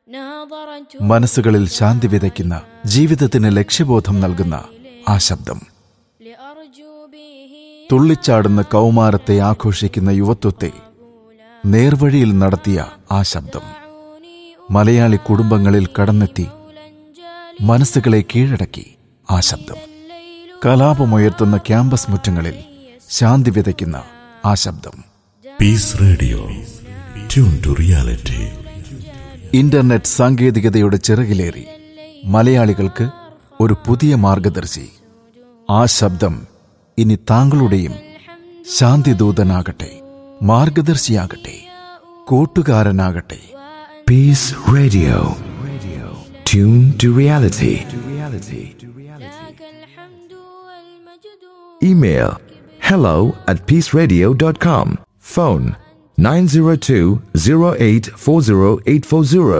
മനസ്സുകളിൽ ശാന്തി വിതയ്ക്കുന്ന ജീവിതത്തിന് ലക്ഷ്യബോധം നൽകുന്ന ആ ശബ്ദം തുള്ളിച്ചാടുന്ന കൗമാരത്തെ ആഘോഷിക്കുന്ന യുവത്വത്തെ നേർവഴിയിൽ നടത്തിയ ആ ശബ്ദം മലയാളി കുടുംബങ്ങളിൽ കടന്നെത്തി മനസ്സുകളെ കീഴടക്കി ആ ശബ്ദം കലാപമുയർത്തുന്ന ക്യാമ്പസ് മുറ്റങ്ങളിൽ ശാന്തി വിതയ്ക്കുന്ന ആ ശബ്ദം Peace Radio tune to reality internet സാങ്കേതികതയുടെ ചിറകിലേറി മലയാളികൾക്ക് ഒരു പുതിയ മാർഗദർശി ആ ശബ്ദം ഇനി താങ്കളുടെയും ശാന്തിദൂതനാകട്ടെ മാർഗദർശിയാകട്ടെ കൂട്ടുകാരനാകട്ടെ Peace Radio. Tune to reality. Email hello at peaceradio.com. Phone 902-0840840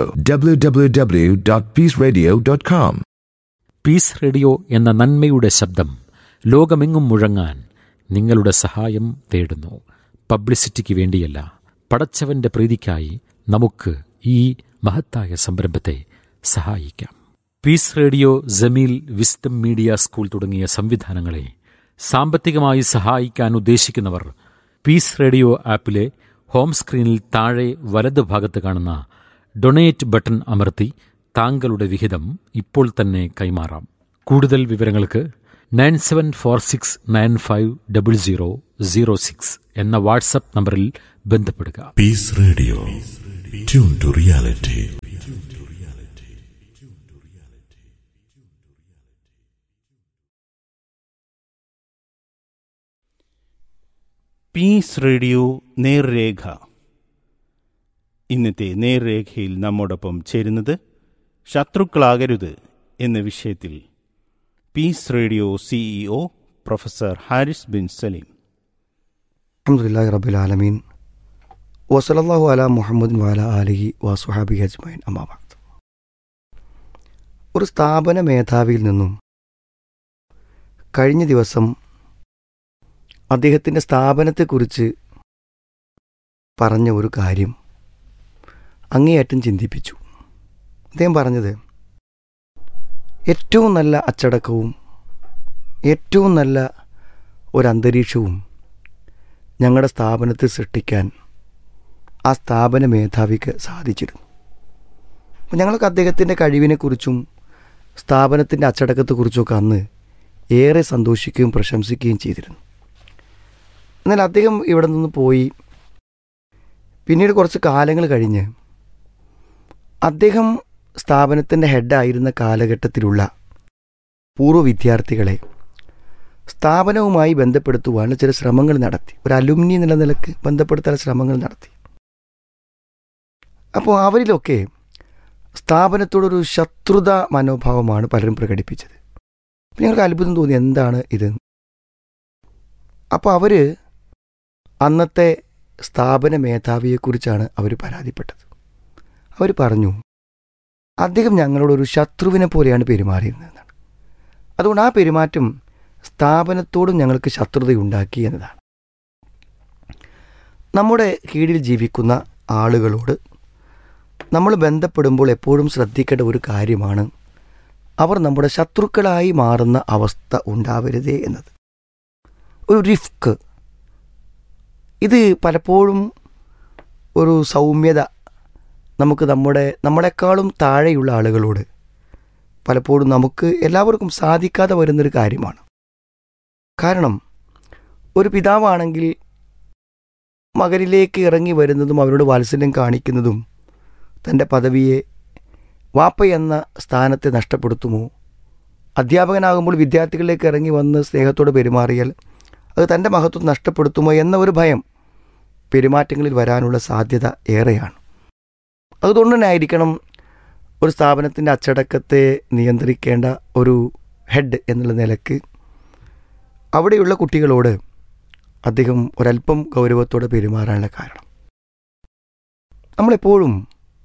www.peaceradio.com. Peace Radio എന്ന നന്മയുടെ ശബ്ദം ലോകമെങ്ങും മുഴങ്ങാൻ നിങ്ങളുടെ സഹായം തേടുന്നു പബ്ലിസിറ്റിക്ക് വേണ്ടിയല്ല പടച്ചവന്റെ പ്രീതിക്കായി നമുക്ക് ഈ മഹത്തായ സംരംഭത്തെ സഹായിക്കാം Peace Radio Jameel wisdom media school തുടങ്ങിയ സംവിധാനങ്ങളെ സാമ്പത്തികമായി സഹായിക്കാൻ ഉദ്ദേശിക്കുന്നവർ പീസ് റേഡിയോ ആപ്പിലെ ഹോം സ്ക്രീനിൽ താഴെ വലത് ഭാഗത്ത് കാണുന്ന ഡൊണേറ്റ് ബട്ടൺ അമർത്തി താങ്കളുടെ വിഹിതം ഇപ്പോൾ തന്നെ കൈമാറാം കൂടുതൽ വിവരങ്ങൾക്ക് nine seven four six nine five double zero zero six എന്ന വാട്സപ്പ് നമ്പറിൽ ബന്ധപ്പെടുക Peace Radio tune to reality Peace Radio നേർരേഖ ഇന്നത്തെ നേർരേഖയിൽ നമ്മോടൊപ്പം ചേരുന്നത് ശത്രുക്കളാകരുത് എന്ന വിഷയത്തിൽ Peace Radio CEO professor Haris bin Saleem അലഹമുല്ലാ റബുൽ ആലമീൻ വസലല്ലാഹു അല മുഹമ്മദ് വാല അലിഹി വസുഹാബി അജ്മൈൻ അമ്മാബാദ് ഒരു സ്ഥാപന മേധാവിയിൽ നിന്നും കഴിഞ്ഞ ദിവസം അദ്ദേഹത്തിൻ്റെ സ്ഥാപനത്തെക്കുറിച്ച് പറഞ്ഞ ഒരു കാര്യം അങ്ങേയറ്റം ചിന്തിപ്പിച്ചു അദ്ദേഹം പറഞ്ഞത് ഏറ്റവും നല്ല അച്ചടക്കവും ഏറ്റവും നല്ല ഒരു അന്തരീക്ഷവും ഞങ്ങളുടെ സ്ഥാപനത്തിൽ സൃഷ്ടിക്കാൻ ആ സ്ഥാപന മേധാവിക്ക് സാധിച്ചിരുന്നു അപ്പോൾ ഞങ്ങൾക്ക് അദ്ദേഹത്തിൻ്റെ കഴിവിനെക്കുറിച്ചും സ്ഥാപനത്തിൻ്റെ അച്ചടക്കത്തെക്കുറിച്ചൊക്കെ അന്ന് ഏറെ സന്തോഷിക്കുകയും പ്രശംസിക്കുകയും ചെയ്തിരുന്നു എന്നാൽ അദ്ദേഹം ഇവിടെ നിന്ന് പോയി പിന്നീട് കുറച്ച് കാലങ്ങൾ കഴിഞ്ഞ് അദ്ദേഹം സ്ഥാപനത്തിൻ്റെ ഹെഡായിരുന്ന കാലഘട്ടത്തിലുള്ള പൂർവ്വ വിദ്യാർത്ഥികളെ സ്ഥാപനവുമായി ബന്ധപ്പെടുത്തുവാനുള്ള ചില ശ്രമങ്ങൾ നടത്തി ഒരു അലുമിനി എന്നുള്ള നിലക്ക് ബന്ധപ്പെടുത്താൻ ശ്രമങ്ങൾ നടത്തി അപ്പോൾ അവരിലൊക്കെ സ്ഥാപനത്തോടൊരു ശത്രുത മനോഭാവമാണ് പലരും പ്രകടിപ്പിച്ചത് അപ്പം ഞങ്ങൾക്ക് അത്ഭുതം തോന്നി എന്താണ് ഇത് അപ്പോൾ അവർ അന്നത്തെ സ്ഥാപന മേധാവിയെക്കുറിച്ചാണ് അവർ പരാതിപ്പെട്ടത് അവർ പറഞ്ഞു അദ്ദേഹം ഞങ്ങളോടൊരു ശത്രുവിനെ പോലെയാണ് പെരുമാറിയിരുന്നതെന്നാണ് അതുകൊണ്ട് ആ പെരുമാറ്റം സ്ഥാപനത്തോടും ഞങ്ങൾക്ക് ശത്രുതയുണ്ടാക്കി എന്നതാണ് നമ്മുടെ കീഴിൽ ജീവിക്കുന്ന ആളുകളോട് നമ്മൾ ബന്ധപ്പെടുമ്പോൾ എപ്പോഴും ശ്രദ്ധിക്കേണ്ട ഒരു കാര്യമാണ് അവർ നമ്മുടെ ശത്രുക്കളായി മാറുന്ന അവസ്ഥ ഉണ്ടാവരുതേ എന്നത് ഒരു റിഫ്ക്ക് ഇത് പലപ്പോഴും ഒരു സൗമ്യത നമുക്ക് നമ്മുടെ നമ്മളെക്കാളും താഴെയുള്ള ആളുകളോട് പലപ്പോഴും നമുക്ക് എല്ലാവർക്കും സാധിക്കാതെ വരുന്നൊരു കാര്യമാണ് കാരണം ഒരു പിതാവാണെങ്കിൽ മകനിലേക്ക് ഇറങ്ങി വരുന്നതും അവരോട് വാത്സല്യം കാണിക്കുന്നതും തൻ്റെ പദവിയെ വാപ്പ എന്ന സ്ഥാനത്തെ നഷ്ടപ്പെടുത്തുമോ അധ്യാപകനാകുമ്പോൾ വിദ്യാർത്ഥികളിലേക്ക് ഇറങ്ങി വന്ന് സ്നേഹത്തോട് പെരുമാറിയാൽ അത് തൻ്റെ മഹത്വം നഷ്ടപ്പെടുത്തുമോ എന്ന ഒരു ഭയം പെരുമാറ്റങ്ങളിൽ വരാനുള്ള സാധ്യത ഏറെയാണ് അതുകൊണ്ട് തന്നെ ആയിരിക്കണം ഒരു സ്ഥാപനത്തിൻ്റെ അച്ചടക്കത്തെ നിയന്ത്രിക്കേണ്ട ഒരു ഹെഡ് എന്നുള്ള നിലക്ക് അവിടെയുള്ള കുട്ടികളോട് അദ്ദേഹം ഒരല്പം ഗൗരവത്തോടെ പെരുമാറാനുള്ള കാരണം നമ്മളെപ്പോഴും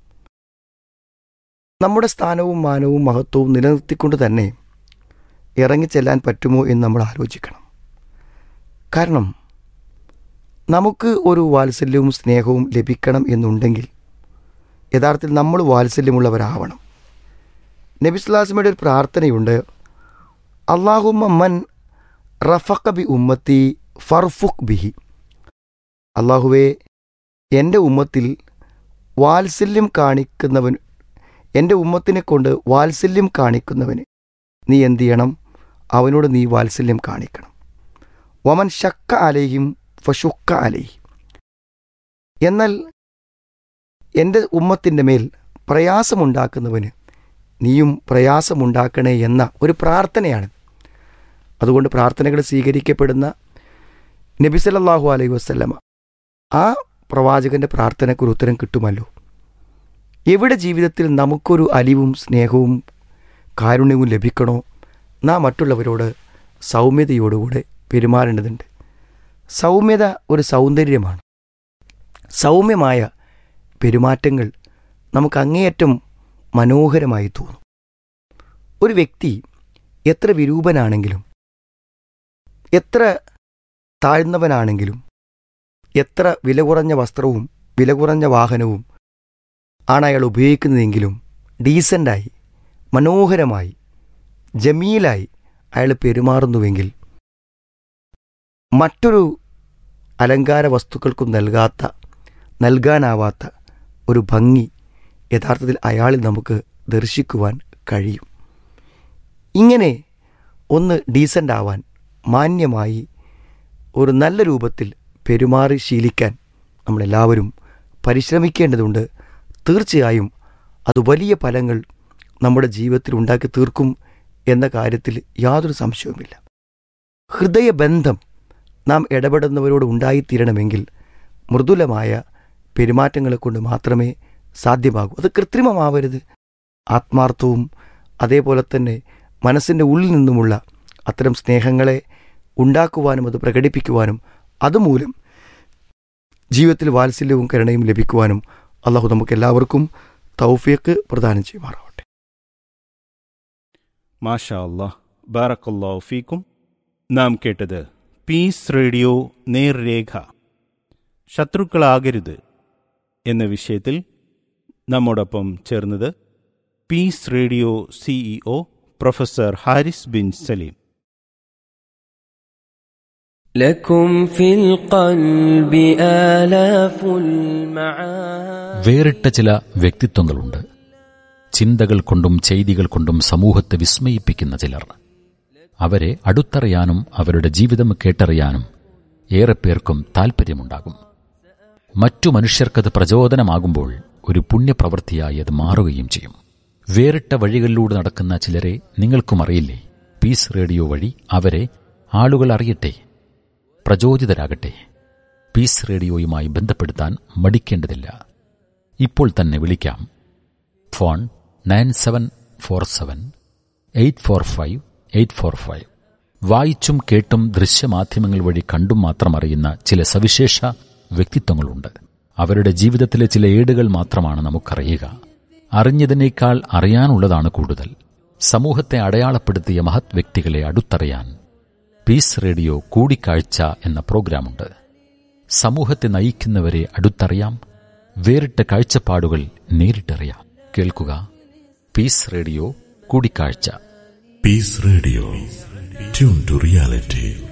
നമ്മുടെ സ്ഥാനവും മാനവും മഹത്വവും നിലനിർത്തിക്കൊണ്ട് തന്നെ ഇറങ്ങിച്ചെല്ലാൻ പറ്റുമോ എന്ന് നമ്മൾ ആലോചിക്കണം കാരണം നമുക്ക് ഒരു വാത്സല്യവും സ്നേഹവും ലഭിക്കണം എന്നുണ്ടെങ്കിൽ യഥാർത്ഥത്തിൽ നമ്മൾ വാത്സല്യമുള്ളവരാവണം നബിസ്ലാസ്മയുടെ ഒരു പ്രാർത്ഥനയുണ്ട് അള്ളാഹുമ്മ മൻ റഫഖ ബി ഉമ്മത്തി ഫർഫുഖ് ബിഹി അള്ളാഹുവേ എൻ്റെ ഉമ്മത്തിൽ വാത്സല്യം കാണിക്കുന്നവൻ എൻ്റെ ഉമ്മത്തിനെ കൊണ്ട് വാത്സല്യം കാണിക്കുന്നവന് നീ എന്തു ചെയ്യണം അവനോട് നീ വാത്സല്യം കാണിക്കണം വമൻ ഷക്ക അലയും ഫഷുക്ക അലയും എന്നാൽ എൻ്റെ ഉമ്മത്തിൻ്റെ മേൽ പ്രയാസമുണ്ടാക്കുന്നവന് നീയും പ്രയാസമുണ്ടാക്കണേ എന്ന ഒരു പ്രാർത്ഥനയാണ് അതുകൊണ്ട് പ്രാർത്ഥനകൾ സ്വീകരിക്കപ്പെടുന്ന നബി സല്ലല്ലാഹു അലൈഹി വസല്ലമ ആ പ്രവാചകന്റെ പ്രാർത്ഥനയ്ക്കൊരു ഉത്തരം കിട്ടുമല്ലോ എവിടെ ജീവിതത്തിൽ നമുക്കൊരു അലിവും സ്നേഹവും കാരുണ്യവും ലഭിക്കണോ നാം മറ്റുള്ളവരോട് സൗമ്യതയോടുകൂടെ പെരുമാറേണ്ടതുണ്ട് സൗമ്യത ഒരു സൗന്ദര്യമാണ് സൗമ്യമായ പെരുമാറ്റങ്ങൾ നമുക്ക് അങ്ങേയറ്റം മനോഹരമായി തോന്നും ഒരു വ്യക്തി എത്ര വിരൂപനാണെങ്കിലും എത്ര താഴ്ന്നവനാണെങ്കിലും എത്ര വില കുറഞ്ഞ വസ്ത്രവും വില കുറഞ്ഞ വാഹനവും ആണ് അയാൾ ഉപയോഗിക്കുന്നതെങ്കിലും ഡീസൻ്റായി മനോഹരമായി ജമീലായി അയാൾ പെരുമാറുന്നുവെങ്കിൽ മറ്റൊരു അലങ്കാര വസ്തുക്കൾക്കും നൽകാത്ത നൽകാനാവാത്ത ഒരു ഭംഗി യഥാർത്ഥത്തിൽ അയാളിൽ നമുക്ക് ദർശിക്കുവാൻ കഴിയും ഇങ്ങനെ ഒന്ന് ഡീസൻ്റ് ആവാൻ മാന്യമായി ഒരു നല്ല രൂപത്തിൽ പെരുമാറി ശീലിക്കാൻ നമ്മളെല്ലാവരും പരിശ്രമിക്കേണ്ടതുണ്ട് തീർച്ചയായും അത് വലിയ ഫലങ്ങൾ നമ്മുടെ ജീവിതത്തിൽ ഉണ്ടാക്കി തീർക്കും എന്ന കാര്യത്തിൽ യാതൊരു സംശയവുമില്ല ഹൃദയബന്ധം നാം ഇടപെടുന്നവരോട് ഉണ്ടായിത്തീരണമെങ്കിൽ മൃദുലമായ പെരുമാറ്റങ്ങളെ കൊണ്ട് മാത്രമേ സാധ്യമാകൂ അത് കൃത്രിമമാവരുത് ആത്മാർത്ഥവും അതേപോലെ തന്നെ മനസ്സിൻ്റെ ഉള്ളിൽ നിന്നുമുള്ള അത്തരം സ്നേഹങ്ങളെ ഉണ്ടാക്കുവാനും അത് പ്രകടിപ്പിക്കുവാനും അതുമൂലം ജീവിതത്തിൽ വാത്സല്യവും കരുണയും ലഭിക്കുവാനും അള്ളാഹു നമുക്ക് എല്ലാവർക്കും തൗഫിയക്ക് പ്രദാനം ചെയ്യുമാറാവട്ടെ മാഷാ അല്ലാഹ് ബാറക്കല്ലാഹു ഫീക്കും നാം കേട്ടത് പീസ് റേഡിയോ നേർരേഖ ശത്രുക്കളാകരുത് എന്ന വിഷയത്തിൽ നമ്മോടൊപ്പം ചേർന്നത് Peace Radio CEO professor Haris bin Saleem لكم في القلب آلاف المعاني വേറിട്ട ചില വ്യക്തിത്വങ്ങളുണ്ട് ചിന്തകൾ കൊണ്ടും ചെയ്തികൾ കൊണ്ടും സമൂഹത്തെ വിസ്മയിപ്പിക്കുന്ന ചിലർ അവരെ അടുത്തറിയാനും അവരുടെ ജീവിതം കേട്ടറിയാനും ഏറെ പേർക്കും താൽപ്പര്യമുണ്ടാകും മറ്റു മനുഷ്യർക്കത് പ്രചോദനമാകുമ്പോൾ ഒരു പുണ്യപ്രവൃത്തിയായി അത് മാറുകയും ചെയ്യും വേറിട്ട വഴികളിലൂടെ നടക്കുന്ന ചിലരെ നിങ്ങൾക്കും അറിയില്ലേ പീസ് റേഡിയോ വഴി അവരെ ആളുകൾ അറിയട്ടെ പ്രചോദിതരാകട്ടെ പീസ് റേഡിയോയുമായി ബന്ധപ്പെടുത്താൻ മടിക്കേണ്ടതില്ല ഇപ്പോൾ തന്നെ വിളിക്കാം phone nine seven four seven eight four five eight four five വായിച്ചും കേട്ടും ദൃശ്യമാധ്യമങ്ങൾ വഴി കണ്ടും മാത്രം അറിയുന്ന ചില സവിശേഷ വ്യക്തിത്വങ്ങളുണ്ട് അവരുടെ ജീവിതത്തിലെ ചില ഏടുകൾ മാത്രമാണ് നമുക്കറിയുക അറിഞ്ഞതിനേക്കാൾ അറിയാനുള്ളതാണ് കൂടുതൽ സമൂഹത്തെ അടയാളപ്പെടുത്തിയ മഹത് വ്യക്തികളെ അടുത്തറിയാൻ പീസ് റേഡിയോ കൂടിക്കാഴ്ച എന്ന പ്രോഗ്രാമുണ്ട് സമൂഹത്തെ നയിക്കുന്നവരെ അടുത്തറിയാം വേറിട്ട കാഴ്ചപ്പാടുകൾ നേരിട്ടറിയാം കേൾക്കുക പീസ് റേഡിയോ കൂടിക്കാഴ്ച Peace Radio. Tune to reality.